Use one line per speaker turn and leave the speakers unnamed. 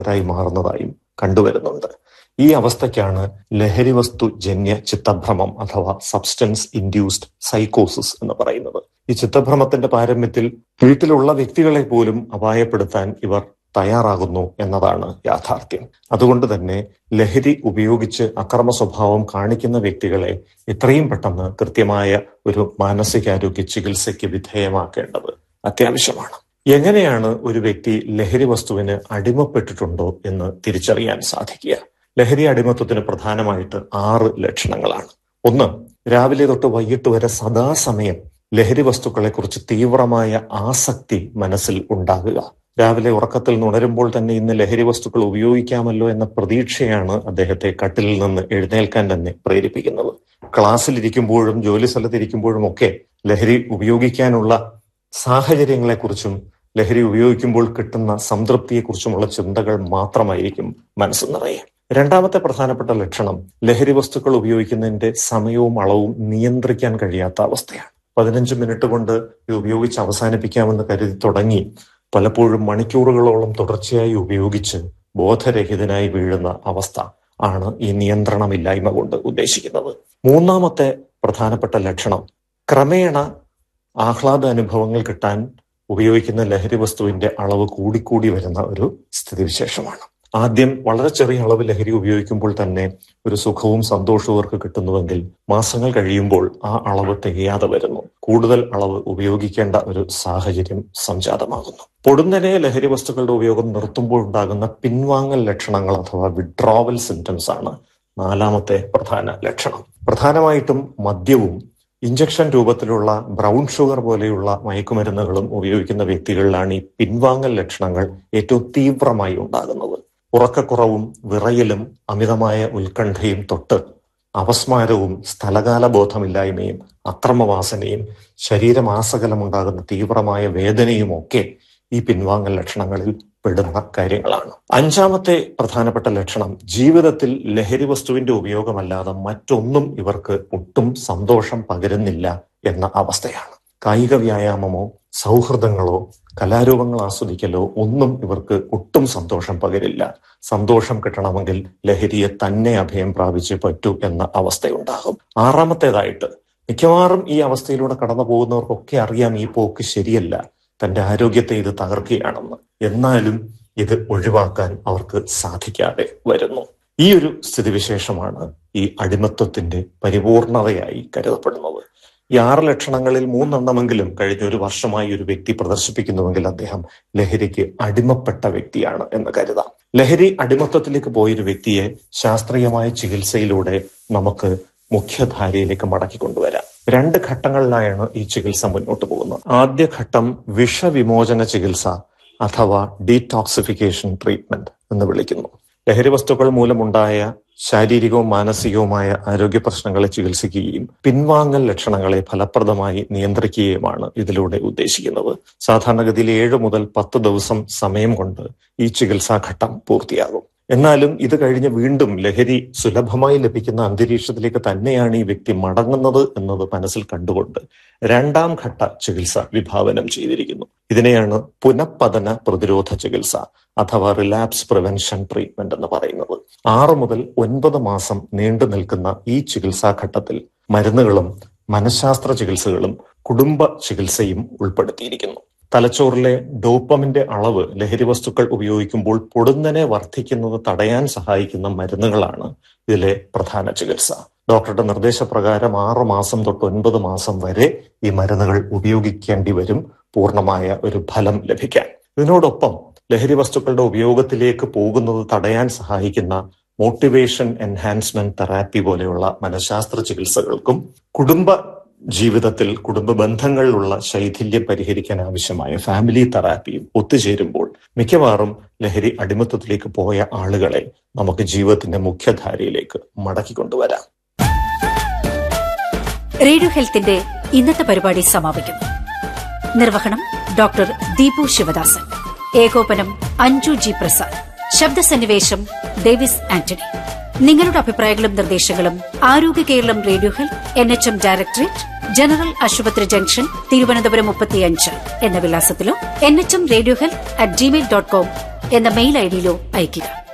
ആയി മാറുന്നതായും കണ്ടുവരുന്നുണ്ട് ഈ അവസ്ഥയ്ക്കാണ് ലഹരി വസ്തു ജന്യ ചിത്തഭ്രമം അഥവാ സബ്സ്റ്റൻസ് ഇൻഡ്യൂസ്ഡ് സൈക്കോസിസ് എന്ന് പറയുന്നത് ഈ ചിത്തഭ്രമത്തിന്റെ പാരമ്യത്തിൽ വീട്ടിലുള്ള വ്യക്തികളെ പോലും അപായപ്പെടുത്താൻ ഇവർ തയ്യാറാകുന്നു എന്നതാണ് യാഥാർത്ഥ്യം അതുകൊണ്ട് തന്നെ ലഹരി ഉപയോഗിച്ച് അക്രമ സ്വഭാവം കാണിക്കുന്ന വ്യക്തികളെ എത്രയും പെട്ടെന്ന് കൃത്യമായ ഒരു മാനസികാരോഗ്യ ചികിത്സയ്ക്ക് വിധേയമാക്കേണ്ടത് അത്യാവശ്യമാണ് എങ്ങനെയാണ് ഒരു വ്യക്തി ലഹരി വസ്തുവിന് അടിമപ്പെട്ടിട്ടുണ്ടോ എന്ന് തിരിച്ചറിയാൻ സാധിക്കുക ലഹരി അടിമത്വത്തിന് പ്രധാനമായിട്ട് ആറ് ലക്ഷണങ്ങളാണ് ഒന്ന് രാവിലെ തൊട്ട് വൈകിട്ട് വരെ സദാസമയം ലഹരി വസ്തുക്കളെ കുറിച്ച് തീവ്രമായ ആസക്തി മനസ്സിൽ ഉണ്ടാകുക രാവിലെ ഉറക്കത്തിൽ ഉണരുമ്പോൾ തന്നെ ഇന്ന് ലഹരി വസ്തുക്കൾ ഉപയോഗിക്കാമല്ലോ എന്ന പ്രതീക്ഷയാണ് അദ്ദേഹത്തെ കട്ടിലിൽ നിന്ന് എഴുന്നേൽക്കാൻ തന്നെ പ്രേരിപ്പിക്കുന്നത് ക്ലാസ്സിലിരിക്കുമ്പോഴും ജോലി സ്ഥലത്തിരിക്കുമ്പോഴും ഒക്കെ ലഹരി ഉപയോഗിക്കാനുള്ള സാഹചര്യങ്ങളെക്കുറിച്ചും ലഹരി ഉപയോഗിക്കുമ്പോൾ കിട്ടുന്ന സംതൃപ്തിയെക്കുറിച്ചുമുള്ള ചിന്തകൾ മാത്രമായിരിക്കും മനസ്സ് നിറയെ രണ്ടാമത്തെ പ്രധാനപ്പെട്ട ലക്ഷണം ലഹരി വസ്തുക്കൾ ഉപയോഗിക്കുന്നതിന്റെ സമയവും അളവും നിയന്ത്രിക്കാൻ കഴിയാത്ത അവസ്ഥയാണ് പതിനഞ്ച് മിനിറ്റ് കൊണ്ട് ഇത് ഉപയോഗിച്ച് അവസാനിപ്പിക്കാമെന്ന് കരുതി തുടങ്ങി പലപ്പോഴും മണിക്കൂറുകളോളം തുടർച്ചയായി ഉപയോഗിച്ച് ബോധരഹിതനായി വീഴുന്ന അവസ്ഥ ആണ് ഈ നിയന്ത്രണമില്ലായ്മ കൊണ്ട് ഉദ്ദേശിക്കുന്നത് മൂന്നാമത്തെ പ്രധാനപ്പെട്ട ലക്ഷണം ക്രമേണ ആഹ്ലാദ അനുഭവങ്ങൾ കിട്ടാൻ ഉപയോഗിക്കുന്ന ലഹരി വസ്തുവിന്റെ അളവ് കൂടിക്കൂടി വരുന്ന ഒരു സ്ഥിതിവിശേഷമാണ് ആദ്യം വളരെ ചെറിയ അളവ് ലഹരി ഉപയോഗിക്കുമ്പോൾ തന്നെ ഒരു സുഖവും സന്തോഷവും അവർക്ക് കിട്ടുന്നുവെങ്കിൽ മാസങ്ങൾ കഴിയുമ്പോൾ ആ അളവ് തികയാതെ വരുന്നു കൂടുതൽ അളവ് ഉപയോഗിക്കേണ്ട ഒരു സാഹചര്യം സംജാതമാകുന്നു പൊടുന്നനെ ലഹരി വസ്തുക്കളുടെ ഉപയോഗം നിർത്തുമ്പോൾ ഉണ്ടാകുന്ന പിൻവാങ്ങൽ ലക്ഷണങ്ങൾ അഥവാ വിഡ്രോവൽ സിംറ്റംസ് ആണ് നാലാമത്തെ പ്രധാന ലക്ഷണം പ്രധാനമായിട്ടും മദ്യവും ഇഞ്ചക്ഷൻ രൂപത്തിലുള്ള ബ്രൗൺ ഷുഗർ പോലെയുള്ള മയക്കുമരുന്നുകളും ഉപയോഗിക്കുന്ന വ്യക്തികളിലാണ് ഈ പിൻവാങ്ങൽ ലക്ഷണങ്ങൾ ഏറ്റവും തീവ്രമായി ഉണ്ടാകുന്നത് ഉറക്കക്കുറവും വിറയലും അമിതമായ ഉത്കണ്ഠയും തൊട്ട് അപസ്മാരവും സ്ഥലകാല ബോധമില്ലായ്മയും അക്രമവാസനയും ശരീരമാസകലമുണ്ടാകുന്ന തീവ്രമായ വേദനയും ഒക്കെ ഈ പിൻവാങ്ങൽ ലക്ഷണങ്ങളിൽ പെടുന്ന കാര്യങ്ങളാണ് അഞ്ചാമത്തെ പ്രധാനപ്പെട്ട ലക്ഷണം ജീവിതത്തിൽ ലഹരി വസ്തുവിന്റെ ഉപയോഗമല്ലാതെ മറ്റൊന്നും ഇവർക്ക് ഒട്ടും സന്തോഷം പകരുന്നില്ല എന്ന അവസ്ഥയാണ് കായിക വ്യായാമമോ സൗഹൃദങ്ങളോ കലാരൂപങ്ങൾ ആസ്വദിക്കലോ ഒന്നും ഇവർക്ക് ഒട്ടും സന്തോഷം പകരില്ല സന്തോഷം കിട്ടണമെങ്കിൽ ലഹരിയെ തന്നെ അഭയം പ്രാപിച്ചേ പറ്റൂ എന്ന അവസ്ഥയുണ്ടാകും ആറാമത്തേതായിട്ട് മിക്കവാറും ഈ അവസ്ഥയിലൂടെ കടന്നു പോകുന്നവർക്കൊക്കെ അറിയാം ഈ പോക്ക് ശരിയല്ല തന്റെ ആരോഗ്യത്തെ ഇത് തകർക്കുകയാണെന്ന് എന്നാലും ഇത് ഒഴിവാക്കാൻ അവർക്ക് സാധിക്കാതെ വരുന്നു ഈ ഒരു സ്ഥിതിവിശേഷമാണ് ഈ അടിമത്വത്തിന്റെ പരിപൂർണതയായി കരുതപ്പെടുന്നത് ഈ ആറ് ലക്ഷണങ്ങളിൽ മൂന്നെണ്ണമെങ്കിലും കഴിഞ്ഞ ഒരു വർഷമായി ഒരു വ്യക്തി പ്രദർശിപ്പിക്കുന്നുവെങ്കിൽ അദ്ദേഹം ലഹരിക്ക് അടിമപ്പെട്ട വ്യക്തിയാണ് എന്ന് കരുതാം ലഹരി അടിമത്വത്തിലേക്ക് പോയൊരു വ്യക്തിയെ ശാസ്ത്രീയമായ ചികിത്സയിലൂടെ നമുക്ക് മുഖ്യധാരയിലേക്ക് മടക്കി കൊണ്ടുവരാം രണ്ട് ഘട്ടങ്ങളിലായാണ് ഈ ചികിത്സ മുന്നോട്ട് പോകുന്നത് ആദ്യ ഘട്ടം വിഷവിമോചന ചികിത്സ അഥവാ ഡീടോക്സിഫിക്കേഷൻ ട്രീറ്റ്മെന്റ് എന്ന് വിളിക്കുന്നു ലഹരി വസ്തുക്കൾ മൂലമുണ്ടായ ശാരീരികവും മാനസികവുമായ ആരോഗ്യ പ്രശ്നങ്ങളെ ചികിത്സിക്കുകയും പിൻവാങ്ങൽ ലക്ഷണങ്ങളെ ഫലപ്രദമായി നിയന്ത്രിക്കുകയുമാണ് ഇതിലൂടെ ഉദ്ദേശിക്കുന്നത് സാധാരണഗതിയിൽ ഏഴ് മുതൽ പത്ത് ദിവസം സമയം കൊണ്ട് ഈ ചികിത്സാഘട്ടം പൂർത്തിയാകും എന്നാലും ഇത് കഴിഞ്ഞ് വീണ്ടും ലഹരി സുലഭമായി ലഭിക്കുന്ന അന്തരീക്ഷത്തിലേക്ക് തന്നെയാണ് ഈ വ്യക്തി മടങ്ങുന്നത് എന്നത് മനസ്സിൽ കണ്ടുകൊണ്ട് രണ്ടാം ഘട്ട ചികിത്സ വിഭാവനം ചെയ്തിരിക്കുന്നു ഇതിനെയാണ് പുനഃപതന പ്രതിരോധ ചികിത്സ അഥവാ റിലാപ്സ് പ്രിവെൻഷൻ ട്രീറ്റ്മെന്റ് എന്ന് പറയുന്നത് ആറ് മുതൽ ഒൻപത് മാസം നീണ്ടു നിൽക്കുന്ന ഈ ചികിത്സാ ഘട്ടത്തിൽ മരുന്നുകളും മനഃശാസ്ത്ര ചികിത്സകളും കുടുംബ ചികിത്സയും ഉൾപ്പെടുത്തിയിരിക്കുന്നു തലച്ചോറിലെ ഡോപ്പമിന്റെ അളവ് ലഹരി വസ്തുക്കൾ ഉപയോഗിക്കുമ്പോൾ പൊടുന്നനെ വർദ്ധിക്കുന്നത് തടയാൻ സഹായിക്കുന്ന മരുന്നുകളാണ് ഇതിലെ പ്രധാന ചികിത്സ ഡോക്ടറുടെ നിർദ്ദേശപ്രകാരം ആറ് മാസം തൊട്ട് ഒൻപത് മാസം വരെ ഈ മരുന്നുകൾ ഉപയോഗിക്കേണ്ടി വരും പൂർണ്ണമായ ഒരു ഫലം ലഭിക്കാൻ ഇതിനോടൊപ്പം ലഹരി വസ്തുക്കളുടെ ഉപയോഗത്തിലേക്ക് പോകുന്നത് തടയാൻ സഹായിക്കുന്ന മോട്ടിവേഷൻ എൻഹാൻസ്മെന്റ് തെറാപ്പി പോലെയുള്ള മനഃശാസ്ത്ര ചികിത്സകൾക്കും കുടുംബ ജീവിതത്തിൽ കുടുംബ ബന്ധങ്ങളിലുള്ള ശൈഥില്യം പരിഹരിക്കാൻ ആവശ്യമായ ഫാമിലി തെറാപ്പിയും ഒത്തുചേരുമ്പോൾ മിക്കവാറും ലഹരി അടിമത്തത്തിലേക്ക് പോയ ആളുകളെ നമുക്ക് ജീവിതത്തിന്റെ മുഖ്യധാരയിലേക്ക് മടക്കി കൊണ്ടുവരാം
റേഡിയോ ഹെൽത്തിന്റെ ഇന്നത്തെ പരിപാടി സമാപിക്കുന്നു നിർവഹണം ഡോക്ടർ ദീപു ശിവദാസൻ ഏകോപനം അഞ്ജു ജി പ്രസാദ് ശബ്ദസന്നിവേശം ഡേവിസ് ആന്റണി നിങ്ങളുടെ അഭിപ്രായങ്ങളും നിർദ്ദേശങ്ങളും Arogya Keralam radio health N H M directorate general ആശുപത്രി ജംഗ്ഷൻ തിരുവനന്തപുരം മുപ്പത്തിയഞ്ച് എന്ന വിലാസത്തിലോ N H M radio health at gmail dot com എന്ന മെയിൽ ഐഡിയിലോ അയയ്ക്കുക